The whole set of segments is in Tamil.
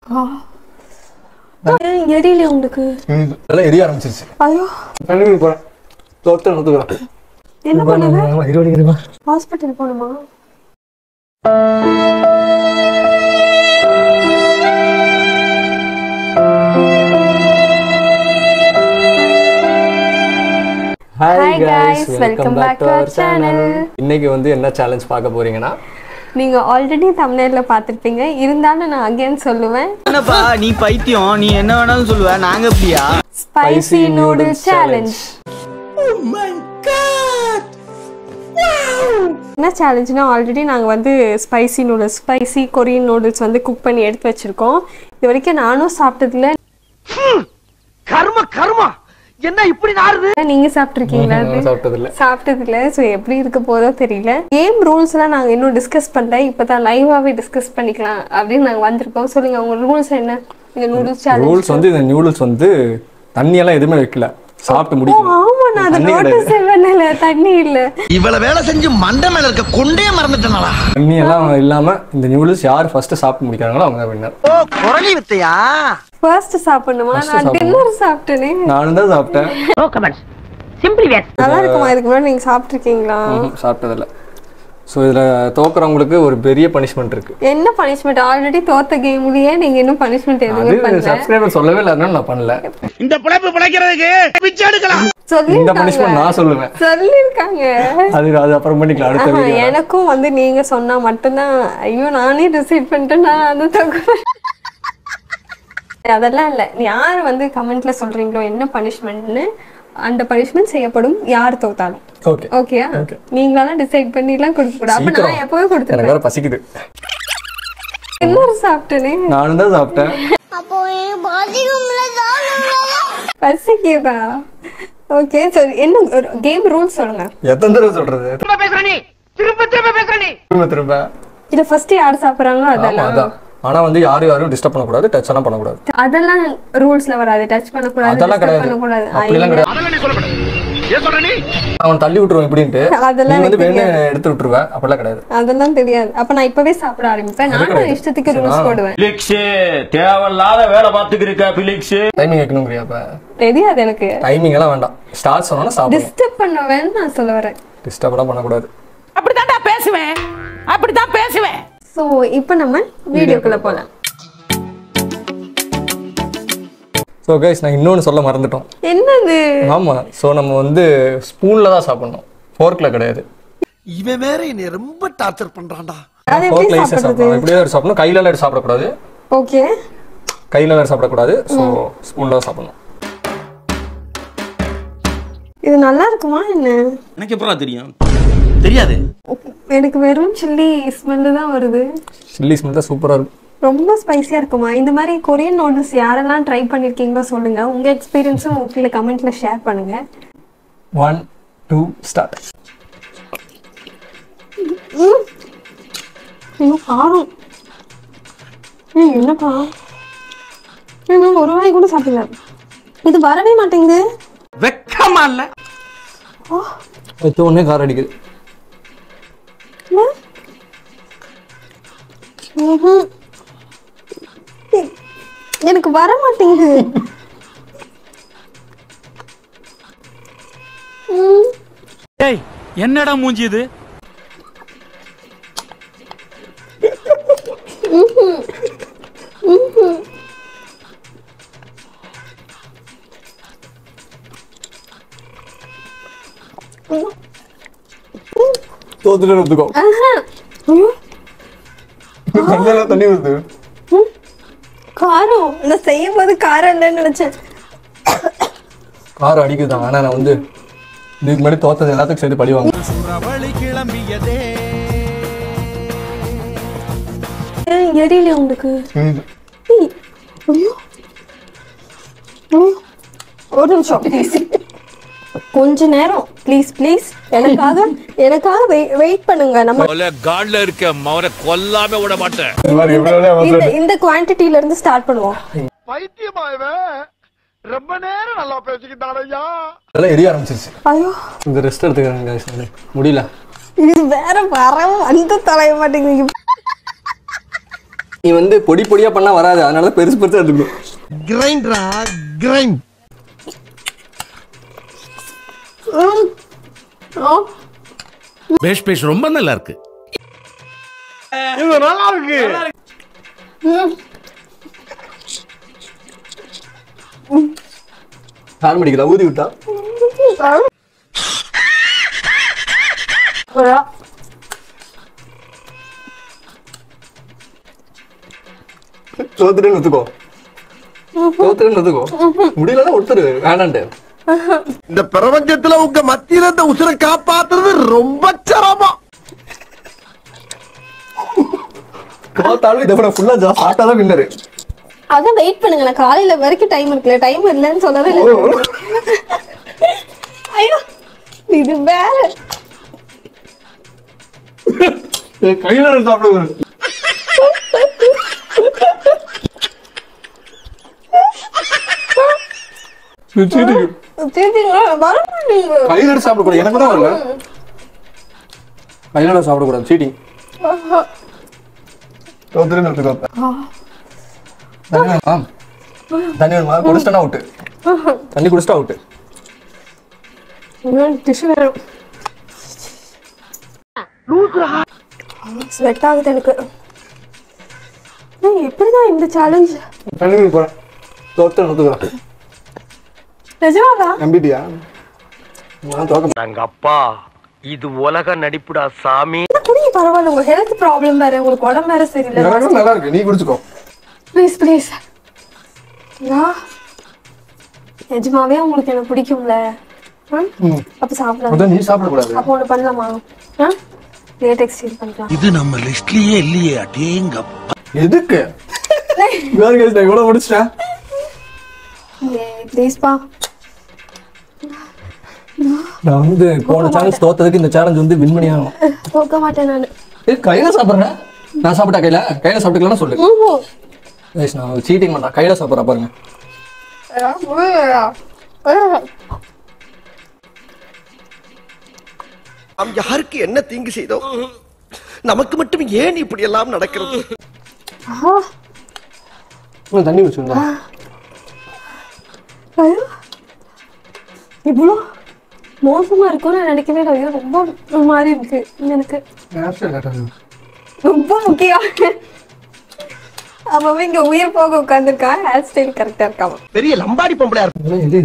ஏன் எரியலையா உங்களுக்கு அதெல்லாம் எரிய ஆரம்பிச்சிருச்சு ஐயோ கண்டிப்பாக போகிறேன் தொத்து நடத்துக்கிறேன் என்ன பண்ணுங்க இருபடிக்கிறேன் ஹாஸ்பிட்டல் போகணுமா hi Hi guys, guys welcome welcome back back to to our our channel channel. இன்னைக்கு வந்து என்ன சேலஞ்ச் பார்க்க போறீங்கன்னா நீங்க ஆல்ரெடி தமிழ்ல பார்த்திருப்பீங்க இருந்தாலும் நான் அகைன் சொல்லுவேன் என்னப்பா நீ பைத்தியம் நீ என்ன வேணாலும் சொல்லுவ நாங்க எப்படியா ஸ்பைசி நூடுல் சேலஞ்ச் என்ன சேலஞ்ச்னா ஆல்ரெடி நாங்கள் வந்து spicy noodles spicy Korean noodles வந்து குக் பண்ணி எடுத்து வச்சிருக்கோம் இது வரைக்கும் நானும் சாப்பிட்டதில்ல கர்ம கர்மா என்ன இப்படி நாருது நீங்க சாப்பிட்ருக்கீங்களா அது சாப்பிட்டதில்ல சாப்பிட்டதில்ல ஸோ எப்படி இருக்க போதோ தெரியல கேம் ரூல்ஸ்லாம் நாங்கள் இன்னும் டிஸ்கஸ் பண்ணல இப்போ தான் லைவாகவே டிஸ்கஸ் பண்ணிக்கலாம் அப்படின்னு நாங்கள் வந்திருக்கோம் சொல்லுங்க உங்க ரூல்ஸ் என்ன இந்த நூடுல்ஸ் சேலஞ்ச் ரூல்ஸ் வந்து இந்த நியூடுல்ஸ் வந்து தண்ணியெல்லாம் எதுவுமே வைக்கல சாப்பிட்டு முடிக்கணும் ஆமா நான் அதை தண்ணி நோட்டீஸ் பண்ணல தண்ணி இல்ல இவ்வளவு வேலை செஞ்சு மண்டை மேல இருக்க கொண்டே மறந்துட்டனாலா தண்ணி எல்லாம் இல்லாம இந்த நியூடுல்ஸ் யார் ஃபர்ஸ்ட் சாப்பிட்டு முடிக்கிறாங்களோ அவங்க தான் வின்னர் ஓ குரலி வித்தையா ஃபர்ஸ்ட் சாப்பிடணுமா First நான் சாப்பிடணும். டின்னர் சாப்பிட்டேனே நானும் தான் சாப்பிட்டேன் நோ கமெண்ட்ஸ் சிம்பிளி வேர் நல்லா இருக்குமா இதுக்கு முன்னாடி நீங்க சாப்பிட்ருக்கீங்களா ம்ஹும், சாப்பிட்டதில்ல ஸோ இதுல தோக்குறவங்களுக்கு ஒரு பெரிய பனிஷ்மெண்ட் இருக்கு என்ன பனிஷ்மெண்ட் ஆல்ரெடி தோத்த கேம்லயே நீங்க இன்னும் பனிஷ்மெண்ட் எதுவுமே அது பண்ணல சப்ஸ்கிரைபர் சொல்லவே இல்லை அதனால நான் பண்ணல இந்த பிழைப்பு பிழைக்கிறதுக்கு பிச்சை எடுக்கலாம் இந்த சொல்லிருக்காங்க பனிஷ்மெண்ட் நான் சொல்லுவேன் சொல்லிருக்காங்க அது அது அப்புறம் பண்ணிக்கலாம் அடுத்த ஆஹா, வீடியோ எனக்கும் வந்து நீங்க சொன்னா மட்டும்தான் ஐயோ நானே டிசைட் பண்ணிட்டேன் நான் அந்த தொகுப்பு அதெல்லாம் இல்ல யார் வந்து கமெண்ட்ல சொல்றீங்களோ என்ன பனிஷ்மெண்ட்னு அந்த பனிஷ்மெண்ட் செய்யப்படும் யார் தோத்தாலும் ஓகே ஓகேயா நீங்களாம் டிசைட் பண்ணி எல்லாம் கொடுக்க கூடாது அப்ப நான் எப்பவே எனக்கு கொடுத்துருவேன் வேற பசிக்குது இன்னொரு சாப்பிட்டேனே நானும் தான் சாப்பிட்டேன் பசிக்குதா ஓகே சரி என்ன கேம் ரூல்ஸ் சொல்லுங்க எத்தனை தடவை சொல்றது பேசுற நீ திரும்ப திரும்ப பேசுற நீ திரும்ப திரும்ப இத ஃபர்ஸ்ட் யார் சாப்பிடுறாங்களோ ஆமா அதெல்லாம் அதான் ஆனா வந்து யாரும் யாரும் டிஸ்டர்ப் பண்ணக்கூடாது டச் எல்லாம் பண்ணக்கூடாது அதெல்லாம் ரூல்ஸ்ல வராது டச் பண்ணக்கூடாது அதெல்லாம் disturb கிடையாது பண்ணக்கூடாது அப்படிலாம் கிடையாது அதெல்லாம் நீ சொல்லக்கூடாது ஏன் சொல்ற நீ அவன் தள்ளி விட்டுருவான் இப்படின்ட்டு அதெல்லாம் நீ வந்து எனக்கு வேணும் எடுத்து விட்டுருவேன் அப்படிலாம் கிடையாது அதெல்லாம் தெரியாது அப்ப நான் இப்பவே சாப்பிட ஆரம்பிப்பேன் நானும் இஷ்டத்துக்கு ரூல்ஸ் போடுவேன் பிலிக்ஸ் தேவையில்லாத வேலை பார்த்துக்கிருக்க பிலிக்ஸ் டைமிங் வைக்கணுங்கிறியா அப்ப தெரியாது எனக்கு டைமிங் எல்லாம் வேண்டாம் ஸ்டார்ட் சொன்னா சாப்பிடணும் டிஸ்டர்ப் பண்ணுவேன்னு நான் சொல்ல வரேன் டிஸ்டர்ப் எல்லாம் பண்ணக்கூடாது அப்படித்தான்டா பேசுவேன் அப்படித்தான் பேசுவேன் சோ இப்போ நம்ம வீடியோக்குள்ள போலாம் ஸோ கைஸ் நான் இன்னொன்னு சொல்ல மறந்துட்டோம் என்னது ஆமா ஸோ நம்ம வந்து ஸ்பூன்ல தான் சாப்பிடணும் ஃபோர்க்ல கிடையாது இவன் வேற என்னை ரொம்ப டார்ச்சர் பண்றான்டா அது எப்படி ஃபோர்க்ல ஈஸியாக சாப்பிடுறது சாப்பிடணும் எப்படியே எடுத்து சாப்பிடணும் கையில எல்லாம் எடுத்து சாப்பிடக்கூடாது ஓகே கையில எல்லாம் எடுத்து சாப்பிடக்கூடாது ஸோ ஸ்பூன்ல தான் சாப்பிடணும் இது நல்லா இருக்குமா என்ன எனக்கு எப்படா தெரியும் தெரியாது எனக்கு வெறும் சில்லி ஸ்மெல்லு தான் வருது சில்லி ஸ்மெல் தான் சூப்பரா இருக்கும் ரொம்ப ஸ்பைசியா இருக்குமா இந்த மாதிரி கொரியன் நூடுல்ஸ் யாரெல்லாம் ட்ரை பண்ணிருக்கீங்களோ சொல்லுங்க உங்க எக்ஸ்பீரியன்ஸும் கீழே கமெண்ட்ல ஷேர் பண்ணுங்க ஒன் டூ ஸ்டார்ட் ஐயோ காரம் ஏய் என்னப்பா ஏய், நான் ஒரு வாய் கூட சாப்பிடல இது வரவே மாட்டேங்குது வெக்கமா இல்ல வச்ச உடனே கார் அடிக்குது இல்ல? ம்ஹும். ஏய், எனக்கு வர மாட்டேங்குது ம், ஏய் என்னடா மூஞ்சி இது தோத்துட்டு ஒத்துக்கோ ஆஹா. ஐயோ, கண்ணில தண்ணி வருது காரம் நான் செய்யும் போது காரம் இல்லைன்னு நினைச்சேன் கார் அடிக்குதான் ஆனா நான் வந்து இதுக்கு முன்னாடி தோத்தது எல்லாத்துக்கும் சேர்த்து பழி வாங்க ஏன் எரியல உங்களுக்கு ஏய், ஐயோ ஐயோ. ஒரு நிமிஷம் ப்ளீஸ் கொஞ்ச நேரம் ப்ளீஸ் ப்ளீஸ் எனக்காக எனக்காக வெயிட் பண்ணுங்க நம்ம காட்ல இருக்க மவனை கொல்லாம விட மாட்டேன் இது மாதிரி எவ்வளவு இந்த இந்த குவான்டிட்டில இருந்து ஸ்டார்ட் பண்ணுவோம் பைத்தியமா இவன் ரொம்ப நேரம் நல்லா பேசிக்கிட்டான் ஐயா இதெல்லாம் எரிய ஆரம்பிச்சிருச்சு ஐயோ இந்த ரெஸ்ட் எடுத்துக்கிறேன் guys நானு. முடியல இது வேற வர வந்து தொலைய மாட்டேங்குது நீ வந்து பொடி பொடியா பண்ணா வராது அதனால தான் பெருசு பெருசா எடுத்துக்கணும் கிரைண்டரா கிரைண்ட் ஆ பேஷ் பேஷ் ரொம்ப நல்லா இருக்கு இது நல்லா இருக்கு கால் மடிக்கல ஊதி விட்டா வரா. தோத்துட்டுன்னு ஒத்துக்கோ தோத்துட்டுன்னு ஒத்துக்கோ முடியலன்னா ஒருத்தர் வேணான்ட்டு இந்த பிரபஞ்சத்துல உங்க மத்தியில இந்த உசுரை காப்பாத்துறது ரொம்ப சிரமம் தோத்தாலும் இதை விட ஃபுல்லா ஜா சாப்பிட்டாதான் வின்னரு அதான் வெயிட் பண்ணுங்க நான் காலையில வரைக்கும் டைம் இருக்குல்ல டைம் இல்லைன்னு சொல்லவே இல்லை ஐயோ இது வேற கையில சாப்பிடுவாரு திருப்பி வர மாட்டீங்க கையில எடுத்து சாப்பிடக்கூடாது எனக்கு தான் வரல கையில எடுத்து சாப்பிடக்கூடாது சீட்டிங் தோத்துருன்னு ஒத்துக்கோ தண்ணி வேணுமா தண்ணி வேணுமா குடிச்சிட்டா அவுட்டு தண்ணி குடிச்சிட்டா அவுட்டு டிஷ்யூ வேணும் ஸ்வெட் ஆகுது எனக்கு ஏய், எப்படிதான் இந்த சேலஞ்ச் தண்ணி குடி போறேன் தோத்து ஒத்துக்கிறேன் நிஜமாவா நம்பிட்டியா நான் தோக்க எங்க அப்பா இது உலக நடிப்புடா சாமி குடிங்க பரவாயில்ல உங்க ஹெல்த் ப்ராப்ளம் வேற உங்களுக்கு உடம்பு வேற சரியில்லை எனக்கும் நல்லா இருக்கு நீ குடிச்சுக்கோ ப்ளீஸ் ப்ளீஸ் நிஜமாவே உங்களுக்கு எனக்கு பிடிக்கும்ல ஆ? ம். அப்ப சாப்பிடலாம் அதான் நீ சாப்பிடக்கூடாது அப்போ ஒண்ணு பண்ணலாமா ஆ லேட் எக்ஸ்சேஞ்ச் பண்ணலாம் இது நம்ம லிஸ்ட்லயே இல்லையே அடேங்க எதுக்கு வேற கேஸ் நான் இவ்வளவு முடிச்சிட்டேன் ப்ளீஸ்ப்பா நான் வந்து போன சேலஞ்ச் தோத்ததுக்கு இந்த சேலஞ்ச் வந்து வின் பண்ணி ஆகணும் போக மாட்டேன் நான் ஏ கையில சாப்பிட்றேன் நான் சாப்பிட்டா கையில கையில சாப்பிட்டுக்கலாம்னு சொல்லு Guys, நான் சீட்டிங் பண்ணா கையில சாப்பிட்றா பாருங்க நாம் யாருக்கு என்ன தீங்கு செய்தோம் நமக்கு மட்டும் ஏன் இப்படி எல்லாம் நடக்கிறது இன்னும் தண்ணி வச்சுருந்தா இவ்வளோ மோசமா இருக்கும்னு நான் நினைக்கவே இல்லை ஐயோ ரொம்ப ஒரு மாதிரி இருக்கு எனக்கு ரொம்ப முக்கியம் அவன் இங்க உயிர் போக உட்காந்துருக்கான் ஹேர் ஸ்டைல் கரெக்டா இருக்காம பெரிய லம்பாடி பொம்பளையா இருக்கும் இது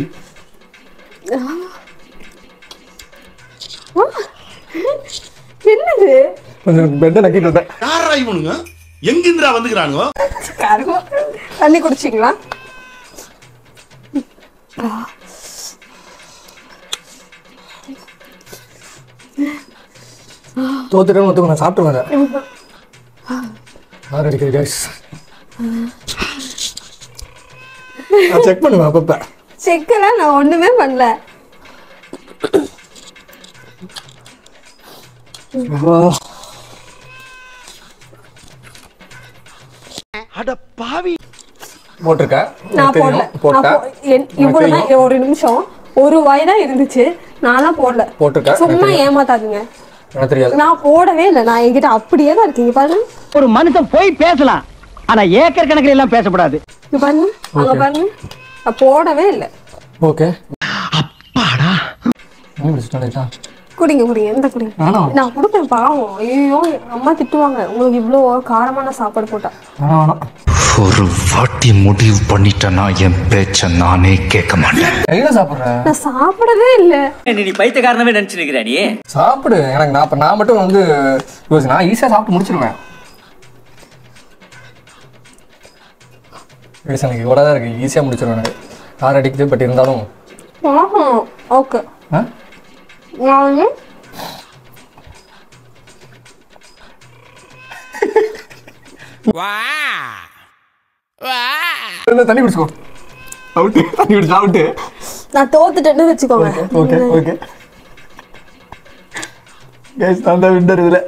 என்னது கொஞ்சம் பெட்டை நக்கிட்டு வந்தேன் யாரா இவனுங்க எங்கிந்திரா வந்துக்கிறானுங்க கருமம் தண்ணி குடிச்சிங்களா தோத்துட்டேன்னு ஒத்துக்கோ நான் சாப்பிட்டு வரேன் யார் அடிக்கிறது கைஸ் நான் செக் பண்ணுவேன் அப்பப்ப செக்கெல்லாம் நான் ஒண்ணுமே பண்ணல அட பாவி போட்டிருக்கேன் நான் போடல தெரியும் நான் போட்டேன் போ- என்- இவ்வளவுதான் ஒரு நிமிஷம் ஒரு வாய் தான் இருந்துச்சு நான்லாம் போடல போட்டிருக்கேன். சும்மா ஏமாத்தாதீங்க எனக்கு தெரியாது நான் போடவே இல்லை நான் என்கிட்ட அப்படியே தான் இருக்கீங்க பாருங்க ஒரு மனுஷன் போய் பேசலாம் ஆனா ஏக்கர் கணக்கில் எல்லாம் பேசக்கூடாது இங்க பாருங்க அங்க பாருங்க நான் போடவே இல்லை ஓகே அப்பாடா லைட்டா குடிங்க குடிங்க எந்த குடிங்க வேணாம் நான் கொடுப்பேன் பாவம் ஐயோ அம்மா திட்டுவாங்க உங்களுக்கு இவ்வளோ காரமான சாப்பாடு போட்டா வேணாம் வேணாம் ஒரு வாட்டி முடிவு பண்ணிட்டேன்னா என் பேச்ச நானே கேட்க மாட்டேன் கையில சாப்பிட்ற நான் சாப்பிடவே இல்லை நீ பைத்தியக்காரனவே நினைச்சிருக்கிற நீ சாப்பிடு எனக்கு நான் இப்ப நான் மட்டும் வந்து யோசி நான் ஈஸியா சாப்பிட்டு முடிச்சிருவேன் யோசி எனக்கு இவ்வளோ தான் இருக்கு ஈஸியாக முடிச்சிருவேன் எனக்கு கார் அடிக்குது பட் இருந்தாலும் ஓகே ஆ நான் வந்து இல்ல, தண்ணி குடிச்சுக்கோ அவுட்டு தண்ணி குடிச்சு அவுட்டு நான் தோத்துட்டேன்னு வச்சுக்கோங்க ஓகே ஓகே கேஸ் நான் தான் விண்டர் இதுல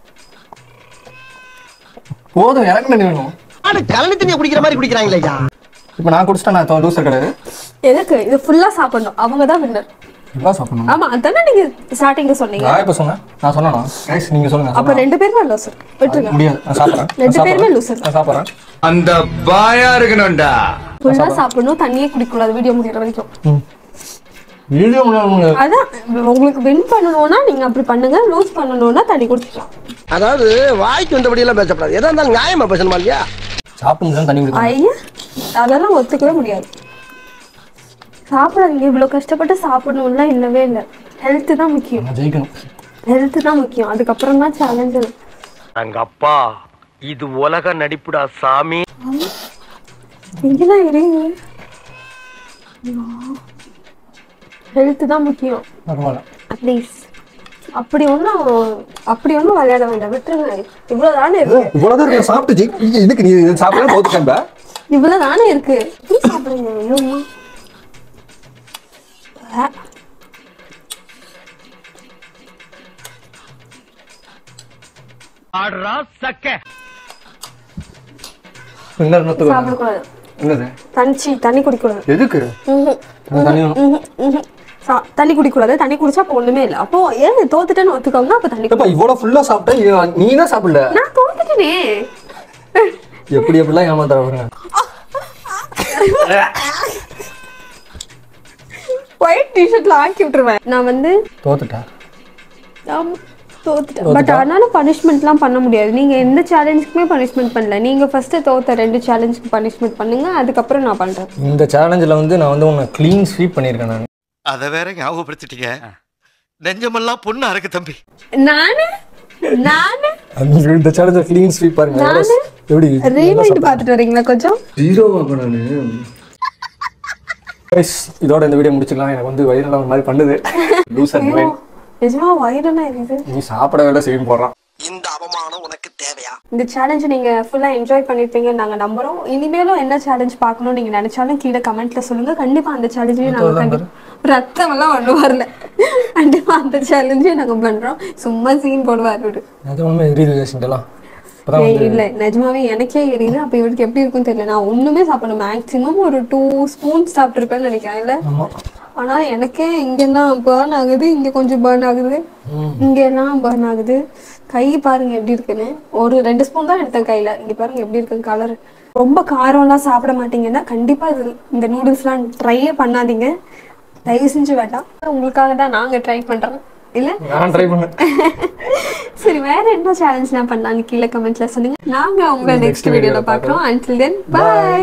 போதும் எனக்கு தண்ணி வேணும் ஆனா கலனி தண்ணியை குடிக்கிற மாதிரி குடிக்கிறாங்களே ஐயா இப்போ நான் குடிச்சிட்டா நான் லூசர் கிடையாது எதுக்கு இது ஃபுல்லா சாப்பிடணும் அவங்க தான் வின்னர் எவ்வளோ சாப்பிடணும் ஆமா அதானே நீங்க ஸ்டார்டிங்ல சொன்னீங்க நான் இப்போ சொன்னேன் நான் சொன்னேனா கைஸ் நீங்கள் சொல்லுங்க அப்ப ரெண்டு பேருமே லூசர் விட்டுருங்க முடியாது நான் சாப்பிட்றேன் ரெண்டு பேருமே லூசர் நான் சாப்பிட்றேன் அந்த பாயா இருக்கணும்டா ஃபுல்லா சாப்பிடணும் தண்ணியே குடிக்கூடாது வீடியோ முடிக்கிற வரைக்கும் வீடியோ முடியாது அதான் உங்களுக்கு வின் பண்ணணும்னா நீங்க அப்படி பண்ணுங்க லூஸ் பண்ணணும்னா தண்ணி குடிச்சிக்கலாம் அதாவது வாய்க்கு வந்தபடி எல்லாம் பேசப்படாது எதா இருந்தாலும் நியாயமா பேசணுமா இல்லையா சாப்பிட்டு தண்ணி குடிக்கணும் ஐயா அதெல்லாம் ஒத்துக்கவே முடியாது சாப்பிடாதீங்க இவ்வளவு கஷ்டப்பட்டு சாப்பிடணும்லாம் இல்லவே இல்லை ஹெல்த் தான் முக்கியம் நான் ஜெயிக்கணும் ஹெல்த் தான் முக்கியம் அதுக்கப்புறம் தான் சேலஞ்சு அங்க அப்பா இது உலக நடிப்புடா சாமி இங்கதான் இருங்க ஹெல்த் தான் முக்கியம் பரவாயில்ல ப்ளீஸ் அப்படி ஒன்றும் அப்படி ஒன்றும் விளையாட வேண்டாம் விட்டுருங்க இவ்வளோ தானே இருக்கு இவ்வளோதான் இருக்கு சாப்பிட்டு ஜெயி இதுக்கு நீ இது சாப்பிட தோத்துட்டேன் இவ்வளோ தானே இருக்கு எப்படி சாப்பிடுங்க ஐயோ அம்மா. ஆ. ஆடுறா சக்க இன்னொரு நொத்து சாப்பிடக்கூடாது என்னது தனிச்சி தண்ணி குடிக்கூடாது எதுக்கு ம்ஹும். எனக்கு தண்ணி வேணும் ம்ஹும். ம்ஹும். சா- தண்ணி குடிக்கூடாது தண்ணி குடிச்சா அப்போ ஒண்ணுமே இல்லை அப்போ ஏன் தோத்துட்டேன்னு ஒத்துக்கோங்க அப்போ தண்ணி ஏப்பா இவ்வளோ ஃபுல்லாக சாப்பிட்டேன் நீ தான் சாப்பிடல நான் தோத்துட்டேனே எப்படி எப்படிலாம் ஏமாத்துற பாருங்க ஒயிட் டிஷர்ட்ல ஆக்கி விட்டுருவேன் நான் வந்து தோத்துட்டேன் ஆமா, தோத்துட்டேன் பட் ஆனாலும் பனிஷ்மெண்ட்லாம் பண்ண முடியாது நீங்க எந்த சேலஞ்சுக்குமே பனிஷ்மெண்ட் பண்ணல நீங்க ஃபர்ஸ்ட் தோத்த ரெண்டு சேலஞ்சுக்கு பனிஷ்மெண்ட் பண்ணுங்க அதுக்கப்புறம் நான் பண்றேன் இந்த சேலஞ்சில் வந்து நான் வந்து உன்னை க்ளீன் ஸ்வீப் பண்ணியிருக்கேன் நான் அத வேற ஞாபகப்படுத்திட்டீங்க நெஞ்சமெல்லாம் பொண்ணா இருக்கு தம்பி நானு நானு அந்த இந்த சேலஞ்சில் க்ளீன் ஸ்வீப் பாருங்க எவ்வளோ நானு? எப்படி ரீமைண்ட் பார்த்துட்டு வரீங்களா கொஞ்சம் ஜீரோவா நான் இதோட இந்த வீடியோ முடிச்சுக்கலாம் எனக்கு வந்து வயிறுலாம் ஒரு மாதிரி பண்ணுது லூசர் மைண்ட் நிஜமா வயிறுனா இருக்குது நீ சாப்பிட வேலை செய்யும் போடுறான் இந்த அவமானம் உனக்கு தேவையா இந்த சேலஞ்சை நீங்க ஃபுல்லா என்ஜாய் பண்ணிருப்பீங்கன்னு நாங்க நம்புறோம் இனிமேலும் என்ன சேலஞ்ச் பார்க்கணும்னு நீங்க நினைச்சாலும் கீழே கமெண்ட்ல சொல்லுங்க கண்டிப்பா அந்த சேலஞ்சையும் நாங்க கண்டிப்பா ரத்தம் எல்லாம் ஒண்ணு வரல கண்டிப்பா அந்த சேலஞ்சையும் நாங்க பண்றோம் சும்மா சீன் போடுவாரு இவரு. அது ஒன்றுமே எரியுது பேசிட்டலாம் இப்போதான் ஏய், வந்து இல்ல நிஜமாவே எனக்கே எரியுது அப்ப இவருக்கு எப்படி இருக்கும் தெரியல நான் ஒண்ணுமே சாப்பிடணும் மேக்ஸிமம் ஒரு டூ ஸ்பூன் சாப்பிட்டுருப்பேன்னு நினைக்கிறேன் இல்ல ஆமாம் ஆனா எனக்கே இங்கெல்லாம் பேர்ன் ஆகுது இங்க கொஞ்சம் பேர்ன் ஆகுது இங்க எல்லாம் பேர்ன் ஆகுது கை பாருங்க எப்படி இருக்குன்னு ஒரு ரெண்டு ஸ்பூன் தான் எடுத்தேன் கையில இங்க பாருங்க எப்படி இருக்கு கலர் ரொம்ப காரம்லாம் சாப்பிட மாட்டீங்கன்னா கண்டிப்பா இது இந்த நூடுல்ஸ்லாம் ட்ரையே பண்ணாதீங்க தயவு செஞ்சு வேண்டாம் உங்களுக்காக தான் நாங்க ட்ரை பண்றோம் இல்ல நான் ட்ரை பண்ணேன் சரி வேற என்ன சேலஞ்ச்லாம் பண்ணலாம்னு கீழே கமெண்ட்ல சொல்லுங்க நாங்க உங்களை Next நெக்ஸ்ட் video வீடியோல ல பார்க்கறோம் until then bye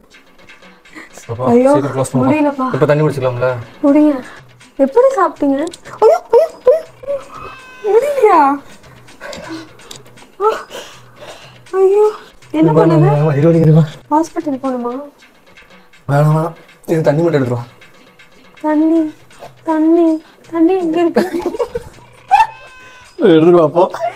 ஐயோ, சீக்கிரம் க்ளோஸ் முடியலப்பா. இப்போ தண்ணி குடிச்சிக்கலாம்ல முடிங்க எப்படி சாப்பிட்டீங்க ஐயோ ஐயோ ஐயோ. முடியலையா ஆ. ஐயோ என்ன பண்ணுங்க வயிறு வலிக்குதுமா ஹாஸ்பிட்டல் போகணுமா வேணாம் வேணாம் இது தண்ணி மட்டும் எடுத்துருவா தண்ணி தண்ணி தண்ணி எங்க இருக்கு எடுத்துருவா அப்போ